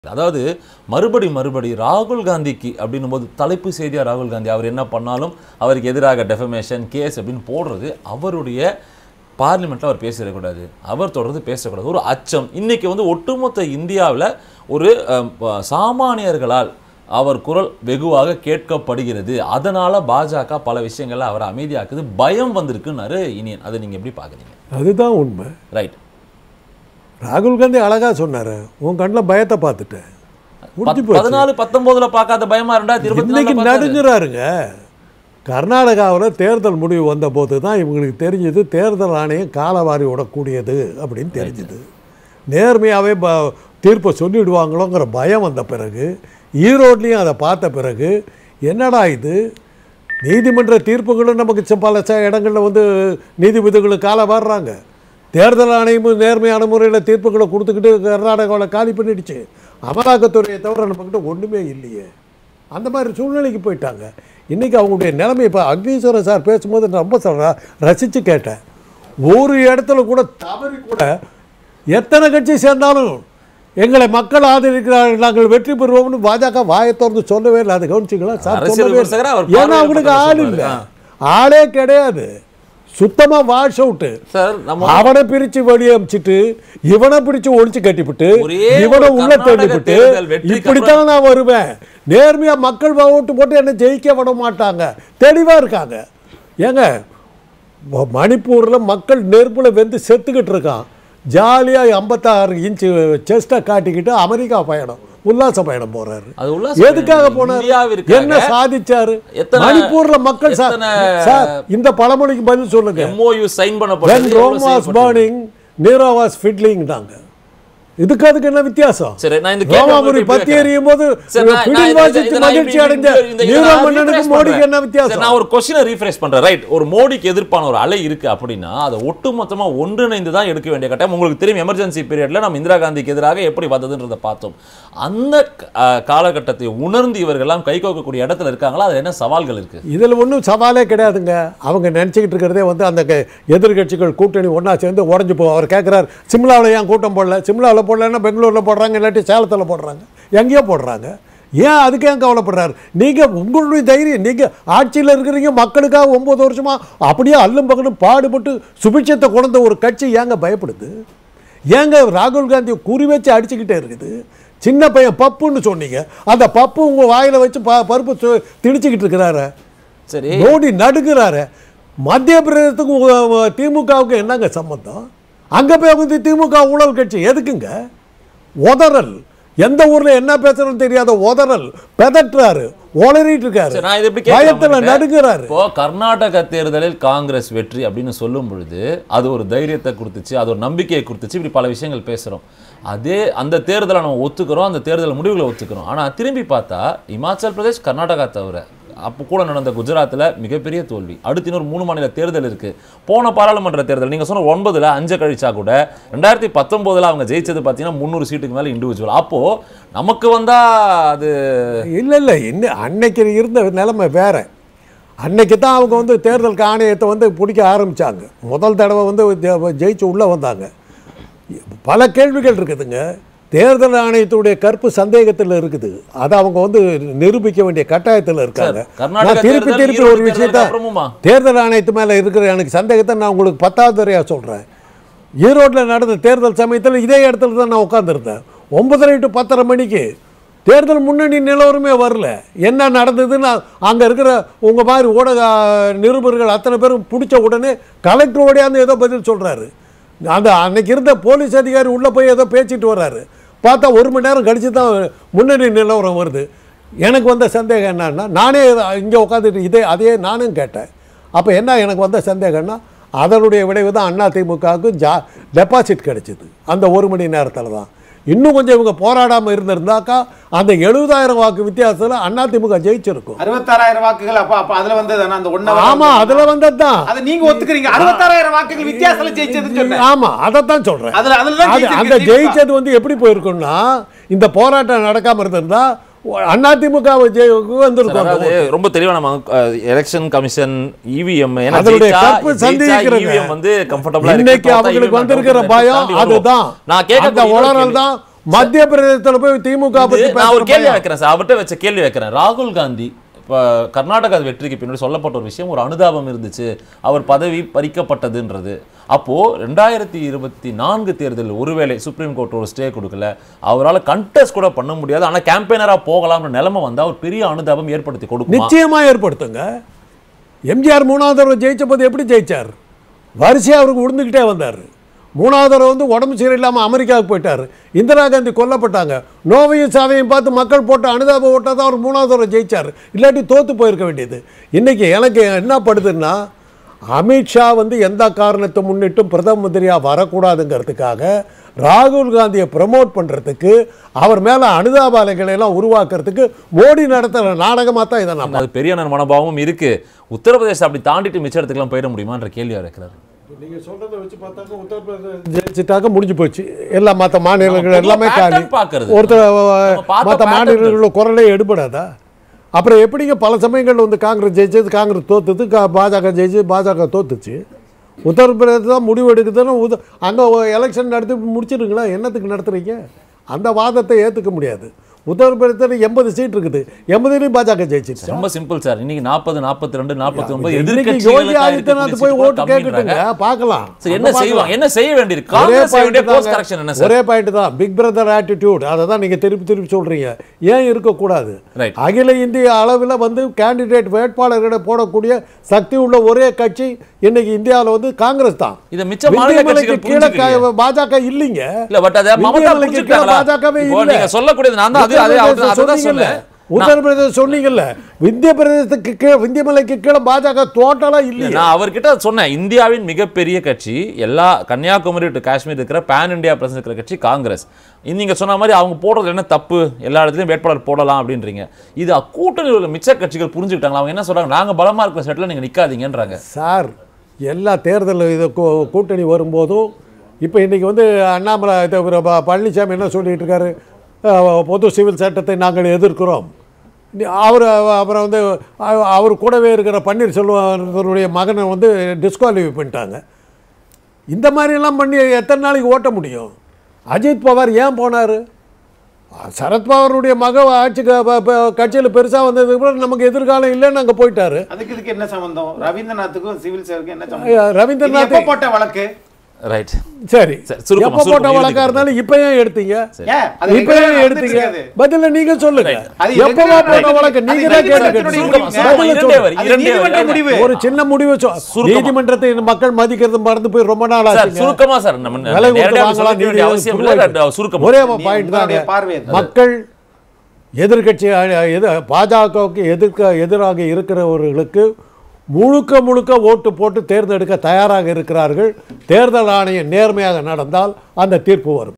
அதாவது மறுபடி மறுபடி ராகுல் காந்திக்கு அப்படின்னும் போது தலைப்பு செய்தியா ராகுல் காந்தி அவர் என்ன பண்ணாலும் அவருக்கு எதிராக டெஃபமேஷன் கேஸ் அப்படின்னு போடுறது அவருடைய பார்லிமெண்ட்ல அவர் பேசிடக்கூடாது அவர் தொடர்ந்து பேசக்கூடாது ஒரு அச்சம் இன்னைக்கு வந்து ஒட்டுமொத்த இந்தியாவில் ஒரு அஹ், ப- சாமானியர்களால் அவர் குரல் வெகுவாக கேட்கப்படுகிறது அதனால பாஜக பல விஷயங்கள்ல அவரை அமைதியாக்குது பயம் வந்திருக்குன்னாரு இனியன் அதை நீங்க எப்படி பாக்குறீங்க அதுதான் உண்மை ரைட் ராகுல் காந்தி அழகா சொன்னாரு உன் கண்ணில் பயத்தை பார்த்துட்டேன் முடிஞ்சு போச்சு பதினாலு பத்தொன்பதுல பார்க்காத பயமா ரெண்டாயிரத்தி இருபத்தி இன்னைக்கு நாலுல பார்த்தாரு. நடுங்குறாருங்க கர்நாடகாவில் தேர்தல் முடிவு வந்தபோது தான் இவங்களுக்கு தெரிஞ்சது தேர்தல் ஆணையம் காலவாரி விடக்கூடியது அப்படின்னு தெரிஞ்சுது நேர்மையாகவே ப தீர்ப்பை சொல்லிடுவாங்களோங்கிற பயம் வந்த பிறகு ஈரோட்லேயும் அதை பார்த்த பிறகு என்னடா இது நீதிமன்ற தீர்ப்புகளும் நமக்கு ச- பல ச இடங்களில் வந்து நீதிபதிகளும் கால வாடுறாங்க தேர்தல் ஆணையமும் நேர்மையான முறையில் தீர்ப்புகளை கொடுத்துக்கிட்டு கர்நாடகாவில் காலி பண்ணிடுச்சு அமலாக்கத்துறையை தவிர நம்மக்கிட்ட ஒன்றுமே இல்லையே அந்த மாதிரி சூழ்நிலைக்கு போயிட்டாங்க இன்றைக்கி அவங்களுடைய நிலைமை இப்போ அக்னீஸ்வரன் சார் பேசும்போது நான் ரொம்ப சொல்கிறேன் ரசித்து கேட்டேன் ஒரு இடத்துல கூட தவறி கூட எத்தனை கட்சி சேர்ந்தாலும் எங்களை மக்கள் ஆதரிக்கிறார்கள் நாங்கள் வெற்றி பெறுவோம்னு பாஜக வாயை திறந்து சொல்லவே இல்லை அதை கவனிச்சிங்களா சார் அரசியல் சொல்லவே விமர்சகரா இல்லை. அவர் ஏன்னா பார்வையிடப்பட்டதை அவங்களுக்கு ஆள் சொல்றாரு. இல்லை ஆ. ஆளே கிடையாது சுத்தமா வாஷ் அவுட்டு சார் நம்ம அவனை பிரிச்சு வெளியே அமிச்சிட்டு இவனை பிடிச்சு ஒழிச்சு கட்டிவிட்டு ஒரே இவனை ஒரு உள்ள கர்நாடக தள்ளிவிட்டு தேர்தல் வெற்றிக்கு இப்படித்தான் நான் வருவேன் நேர்மையா மக்கள் ஓட்டு போட்டு என்ன ஜெயிக்க விட மாட்டாங்க தெளிவா இருக்காங்க ஏங்க ம- மணிப்பூர்ல மக்கள் நெருப்புல வெந்து செத்துக்கிட்டு இருக்கான் ஜாலியா ஐம்பத்தாறு இன்ச்சு செஸ்ட்டை காட்டிக்கிட்டு அமெரிக்கா பயணம் உல்லாச பயணம் போறாரு அது உல்லாச எதுக்காக பயணம் போனார் இந்தியாவிற்காக என்ன சாதிச்சாரு எத்தனை- மணிப்பூர்ல மக்கள் சா- எத்தனை- சார் இந்த பழமொழிக்கு பதில் சொல்லுங்க MOU சைன் when பண்ணப்பட்டது Rome எவ்வளவு was செய்யப்பட்டது? burning Nero was fiddling-னாங்க. இதுக்கு அதுக்கு என்ன வித்தியாசம் சரி நான் இந்த கேள்வி ரோமாபுரி உங்களுக்கு பத்தி கேட்கிறேன். எறியும் போது சரி, நான்- நான் பிடில் இதை- வாசித்து இதை நான் மகிழ்ச்சி இப்படி- அடைஞ்ச இப்படி- இந்த- இதை நீரோ நான் மன்னனுக்கும் rephrase மோடிக்கு பண்றேன். என்ன சரி, வித்தியாசம் நான் ஒரு கொஸ்டினை ரீஃப்ரெஷ் பண்றேன் ரைட் ஒரு மோடிக்கு எதிர்ப்பான ஒரு அலை இருக்கு அப்படின்னா அதை ஒட்டுமொத்தமா ஒன்றிணைந்து தான் எடுக்க வேண்டிய கட்டாயம் உங்களுக்கு தெரியும் எமர்ஜென்சி பீரியட்ல நம்ம இந்திரா காந்திக்கு எதிராக எப்படி வந்ததுன்றதை பார்த்தோம் அந்த அஹ், காலகட்டத்தை உணர்ந்து இவர்கள்லாம் கை கோக்கக்கூடிய இடத்துல இருக்காங்களா அது என்ன சவால்கள் இருக்கு இதுல ஒன்றும் சவாலே கிடையாதுங்க அவங்க நினச்சிக்கிட்டு இருக்கிறதே வந்து அந்த க- எதிர்க்கட்சிகள் கூட்டணி ஒண்ணா சேர்ந்து உடஞ்சு போ அவர் கேட்குறாரு சிம்லாவில் ஏன் கூட்டம் போடல சிம்லாவில் போடலன்னா பெங்களூரில் போடுறாங்க இல்லாட்டி சேலத்தில் போடுறாங்க எங்கேயோ போடுறாங்க ஏன் அதுக்கு ஏன் கவலைப்படுறாரு நீங்கள் உங்களுடைய தைரியம் நீங்கள் ஆட்சியில் இருக்கிறீங்க மக்களுக்காக ஒம்பது வருஷமா அப்படியே அல்லும் பகலும் பாடுபட்டு சுபிட்சத்தை கொண்ட ஒரு கட்சி ஏங்க பயப்படுது ஏங்க ராகுல் காந்தி குறி வச்சு அடிச்சுக்கிட்டே இருக்குது சின்ன பையன் பப்புன்னு சொன்னீங்க அந்த பப்பு உங்கள் வாயில் வச்சு ப பருப்பு சு- திணிச்சுக்கிட்டு இருக்கிறாரு சரி மோடி நடுக்கிறாரு மத்திய பிரதேசத்துக்கும் உ- உ- திமுகவுக்கும் என்னங்க சம்பந்தம் அங்கே போய் வந்து திமுக ஊழல் கட்சி எதுக்குங்க உதறல் எந்த ஊர்ல என்ன பேசுறதுன்னு தெரியாத உதறல் பெதட்டுறாரு உளறிட்டு இருக்காரு சரி, நான் இது எப்படி கேட்கிறேன் பயத்துல உங்ககிட்ட? நடுக்கிறாரு இப்போ கர்நாடக தேர்தலில் காங்கிரஸ் வெற்றி அப்படின்னு சொல்லும் பொழுது அது ஒரு தைரியத்தை கொடுத்துச்சு அது ஒரு நம்பிக்கையை கொடுத்துச்சு இப்படி பல விஷயங்கள் பேசுறோம் அதே அந்த தேர்தலை நம்ம ஒத்துக்கிறோம் அந்த தேர்தல் முடிவுகளை ஒத்துக்கிறோம் ஆனா திரும்பி பார்த்தா இமாச்சல் பிரதேஷ் கர்நாடகா தவிர அப்போ கூட நடந்த குஜராத்தில் மிகப்பெரிய தோல்வி அடுத்து இன்னொரு மூணு மாநில தேர்தல் இருக்கு போன பாராளுமன்ற தேர்தல் நீங்க சொன்ன ஒன்பதுல அஞ்சு கழிச்சா கூட ரெண்டாயிரத்தி பத்தொன்பதுல அவங்க ஜெயிச்சது பார்த்தீங்கன்னா முந்நூறு சீட்டுக்கு மேல இண்டிவிஜுவல் அப்போ நமக்கு வந்தா அது இல்லை இல்லை இன்னும் அன்னைக்கு இருந்த நிலைமை வேற அன்னைக்கு தான் அவங்க வந்து தேர்தல் ஆணையத்தை வந்து பிடிக்க ஆரம்பிச்சாங்க முதல் தடவை வந்து ஜெ- ஜெயிச்சு உள்ளே வந்தாங்க பல கேள்விகள் இருக்குதுங்க தேர்தல் ஆணையத்துடைய கற்பு சந்தேகத்தில் இருக்குது அதை அவங்க வந்து நிரூபிக்க வேண்டிய கட்டாயத்தில் இருக்காங்க கர்நாடக நான் திருப்பி தேர்தல், திருப்பி ஈரோடு ஒரு விஷயத்த தேர்தலுக்கு அப்புறமுமா? தேர்தல் ஆணையத்து மேலே இருக்கிற எனக்கு சந்தேகத்தை நான் உங்களுக்கு பத்தாவது தரையாக சொல்கிறேன் ஈரோட்டில் நடந்த தேர்தல் சமயத்தில் இதே இடத்துல தான் நான் உட்காந்துருந்தேன் ஒன்பதரை டு பத்தரை மணிக்கு தேர்தல் முன்னணி நிலவரமே வரல என்ன நடந்ததுன்னு அங்கே இருக்கிற உங்கள் மாதிரி ஊடக நிருபர்கள் அத்தனை பேரும் பிடிச்ச உடனே கலெக்டர் ஓடியாந்து ஏதோ பதில் சொல்கிறாரு அந்த அன்னைக்கு இருந்த போலீஸ் அதிகாரி உள்ளே போய் ஏதோ பேசிட்டு வர்றாரு பார்த்தா ஒரு மணி நேரம் கழிச்சு தான் முன்னணி நிலவரம் வருது எனக்கு வந்த சந்தேகம் என்னன்னா நானே இங்கே உட்காந்துட்டு இதே அதையே நானும் கேட்டேன் அப்போ என்ன எனக்கு வந்த சந்தேகம்னா அதனுடைய விளைவு தான் அதிமுகவுக்கு ஜா டெபாசிட் கிடைச்சிது அந்த ஒரு மணி நேரத்தில் தான் இன்னும் கொஞ்சம் இவங்க போராடாமல் இருந்திருந்தாக்கா அந்த எழுபதாயிரம் வாக்கு வித்தியாசத்தில் அதிமுக ஜெயிச்சிருக்கும் அறுபத்தாறாயிரம் வாக்குகள் அப்ப அப்ப அதுல வந்தது அந்த ஒண்ணு ஆமா அதுல வந்தது தான் அதை நீங்க ஒத்துக்கிறீங்க அறுபத்தாறாயிரம் வாக்குகள் வித்தியாசத்துல ஜெயிச்சதுன்னு சொன்னேன் ஆமா அதைத்தான் சொல்றேன் அதுல அதுல தான் அது அந்த ஜெயிச்சிருக்கு திமுக. ஜெயிச்சது வந்து எப்படி போயிருக்கும்னா இந்த போராட்டம் நடக்காம இருந்திருந்தா அதிமுக வந்திருக்கும் அந்த அதாவது ரொம்ப தெளிவா நம்ம எலெக்ஷன் கமிஷன் இவிஎம் அதனுடைய கற்பு சந்தேகிக்கிறேங்க. இவிஎம் வந்து கம்ஃபர்டபுளா இன்னைக்கு அவங்களுக்கு வந்திருக்கிற பயம் அதுதான் நான் கேட்க அந்த உளறல் தான் மத்திய பிரதேசத்துல போய் திமுக பத்தி இது நான் ஒரு கேள்வி பேசுறப்ப வைக்கிறேன் சார் அவர்கிட்ட வச்ச கேள்வி வைக்கிறேன் ராகுல் காந்தி இப்போ கர்நாடகா வெற்றிக்கு பின்னாடி சொல்லப்பட்ட ஒரு விஷயம் ஒரு அனுதாபம் இருந்துச்சு அவர் பதவி பறிக்கப்பட்டதுன்றது அப்போ ரெண்டாயிரத்தி இருபத்தி நான்கு தேர்தலில் ஒருவேளை சுப்ரீம் கோர்ட் ஒரு ஸ்டே கொடுக்கல அவரால் கண்டெஸ்ட் கூட பண்ண முடியாது ஆனா கேம்பெயினரா போகலாம்னு நிலைமை வந்தா ஒரு பெரிய அனுதாபம் ஏற்படுத்தி கொடுக்குமா நிச்சயமா ஏற்படுத்துங்க எம்ஜிஆர் மூணாவது தடவை ஜெயிச்ச போது எப்படி ஜெயிச்சார் வரிசையா அவருக்கு உழுந்துக்கிட்டே வந்தார் மூணாவது தடவை வந்து உடம்பு சரியில்லாமல் அமெரிக்காவுக்கு போயிட்டார் இந்திரா காந்தி கொல்லப்பட்டாங்க நோவையும் சாவையும் பார்த்து மக்கள் போட்ட அனுதாப ஓட்டை தான் அவர் மூணாவது தடவை ஜெயிச்சார் இல்லாட்டி தோத்து போயிருக்க வேண்டியது இன்னைக்கு எனக்கு என்ன படுதுன்னா அமித்ஷா வந்து எந்த காரணத்தை முன்னிட்டும் பிரதம மந்திரியாக வரக்கூடாதுங்கிறதுக்காக ராகுல் காந்தியை ப்ரமோட் பண்ணுறதுக்கு அவர் மேலே அனுதாப அலைகளை எல்லாம் உருவாக்குறதுக்கு மோடி நடத்துகிற நாடகமாக தான் இதை நான் அது பெரிய மனோபாவமும் இருக்கு உத்தரப்பிரதேசம் அப்படி தாண்டிட்டு மிச்ச இடத்துக்குலாம் போயிட முடியுமான்ற கேள்வியா இருக்கிறார் நீங்க சொல்றத வச்சு பார்த்தாக்க உத்தரப்பிரதேசம் ஜெயிச்சிட்டாக்க முடிஞ்சு போச்சு எல்லா மற்ற மாநிலங்கள் நம்ம எல்லாமே பொதுவா காலி pattern பார்க்கறது. ஒருத்தர் நம்ம பார்த்த மற்ற pattern மாநிலங்களோட குரலே எடுபடாதா அப்புறம் எப்படிங்க பல சமயங்கள்ல வந்து காங்கிரஸ் ஜெயிச்சது காங்கிரஸ் தோத்துது கா- பாஜக ஜெயிச்சு பாஜக தோத்துச்சு உத்தரப்பிரதேசம் தான் முடிவு எடுக்குதுன்னு உத அங்கே எலெக்ஷன் நடத்தி முடிச்சிடுங்களா என்னத்துக்கு நடத்துறீங்க அந்த வாதத்தை ஏற்றுக்க முடியாது உத்தரப்பிரதேசத்தில் எண்பது சீட் இருக்குது எண்பதுலேயும் பாஜக ஜெயிச்சிருச்சு ரொம்ப சிம்பிள் சார் இன்னைக்கு நாற்பது நாற்பத்தி ரெண்டு நாற்பத்தி ஒன்பது இன்னைக்கு யோகி ஆதித்யநாத் போய் ஓட்டு கேட்கட்டுங்க பார்க்கலாம் சரி என்ன நம்ம செய்வாங்க என்ன செய்ய வேண்டியிருக்கு ஒரே காங்கிரஸ் செய்ய வேண்டிய point கோர்ஸ் தாங்க. கரெக்ஷன் என்ன சார் ஒரே பாயிண்ட் தான் பிக் பிரதர் ஆட்டிடியூட் அதை தான் நீங்க திருப்பி திருப்பி சொல்றீங்க ஏன் இருக்கக்கூடாது Right. அகில இந்திய அளவில் வந்து கேண்டிடேட் வேட்பாளர்களை போடக்கூடிய சக்தி உள்ள ஒரே கட்சி இன்னைக்கு இந்தியாவில் வந்து காங்கிரஸ் தான் இதை மிச்ச மாநில விந்தியமலைக்கு கட்சிகள் கீழே புரிஞ்சுக்கலையே. க- பாஜக இல்லைங்க இல்ல பட் அத மமதா விந்தியமலைக்கு கீழே புரிஞ்சுக்கிட்டாங்களா பாஜகவே இப்போ இல்ல. நீங்க சொல்லக்கூடியது நான் தான் அது அது அது- உத்தரப்பிரதேசம் அதுதான் சொன்னீங்கல்ல சொன்னேன் நான்- உத்தரப்பிரதேசம் சொன்னீங்கல்ல விந்திய பிரதேசத்துக்கு கீழே விந்தியமலைக்கு கீழே பாஜக டோட்டலா இல்லையே நான் அவர்கிட்ட சொன்னேன் இந்தியாவின் மிகப்பெரிய கட்சி எல்லா கன்னியாகுமரி டு காஷ்மீர் இருக்கிற பேன் இந்தியா பிரசன்ஸ் இருக்கிற கட்சி காங்கிரஸ் இது நீங்க சொன்ன மாதிரி அவங்க போடுறது என்ன தப்பு எல்லா இடத்துலயும் வேட்பாளர் போடலாம் அப்படின்றீங்க இது கூட்டணி உள்ள மிச்ச கட்சிகள் புரிஞ்சுக்கிட்டாங்க அவங்க என்ன சொல்றாங்க நாங்க பலமா இருக்கிற செட்ல நீங்க நிக்காதீங்கன்றாங்க சார் எல்லா தேர்தல் இது கூ- கூட்டணி வரும்போதும் இப்போ இன்றைக்கி வந்து அண்ணாமலை இது ஒரு ப- பழனிசாமி என்ன சொல்லிட்டு இருக்காரு அஹ், பொது சிவில் சட்டத்தை நாங்கள் எதிர்க்கிறோம் அவர் அப்புறம் வந்து அ- அவர் கூடவே இருக்கிற பன்னீர்செல்வருடைய மகனை வந்து டிஸ்குவாலிஃபை பண்ணிட்டாங்க இந்த மாதிரிலாம் பண்ணி எத்தனை நாளைக்கு ஓட்ட முடியும் அஜித் பவார் ஏன் போனார் சரத்பவாருடைய மக ஆட்சி கட்சியில் பெருசாக வந்ததுக்கு அப்புறம் நமக்கு எதிர்காலம் இல்லைன்னு அங்கே போயிட்டாரு அதுக்கு இதுக்கு என்ன சம்பந்தம் ரவீந்திரநாத்துக்கும் சிவில் சேருக்கும் என்ன ஐயா, சம்பந்தம் ரவீந்திரநாத் இது எப்ப போட்ட வழக்கு ரைட் சரி சரி, சுருக்கமா, எப்ப போட்ட சுருக்கமா வழக்கா இருந்தாலும் இப்ப ஏன் எடுத்தீங்க ஏன் அது இப்ப regular ஏன் ஆ எடுத்தீங்க நடந்துட்டு இருக்காது. பதில நீங்க சொல்லுங்க அது எப்பவா regular ஆ போட்ட நடந்துட்டு வழக்கு இருக்கு. நீங்க அது தான் கேட்டு நீதிமன்றத்தினுடைய கேட்டு சுருக்கமா, முடிவுங்க. சுருக்கமா, பதில இரண்டே சொல்லுங்க. வரி, அது இரண்டே நீதிமன்ற வரி. முடிவு. ஒரு சின்ன முடிவு சொ- சுருக்கமா. நீதிமன்றத்தை இந்த மக்கள் மதிக்கிறது மறந்து போய் ரொம்ப நாள் சார் ஆச்சுங்க சுருக்கமா சார் நம்ம விலை கொடுத்து நேரடியா வாங்கலாம், சொல்ல வேண்டிய நீதி அவசியம் புரியாது. இல்லை சுருக்கமா ஒரே நீ- பாயிண்ட் உங்களுடைய தான் பார்வை அது. மக்கள் எதிர்கட்சி எதிர் பாஜகவுக்கு எதிர்க்க எதிராக இருக்கிறவர்களுக்கு முழுக்க முழுக்க ஓட்டு போட்டு தேர்ந்தெடுக்க தயாராக இருக்கிறார்கள் தேர்தல் ஆணையம் நேர்மையாக நடந்தால் அந்த தீர்ப்பு வரும்